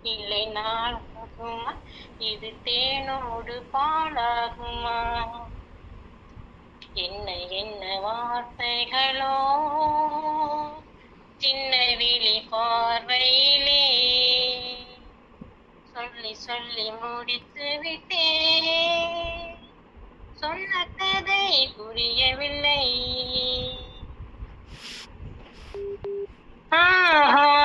இல்லை நாளாகுமா இது தேனோடு பாலாகுமா என்ன என்ன வார்த்தைகளோ சின்ன விழி பார்வையிலே சொல்லி சொல்லி முடித்து விட்டேன் சொன்ன கதை புரியவில்லை ஆஹா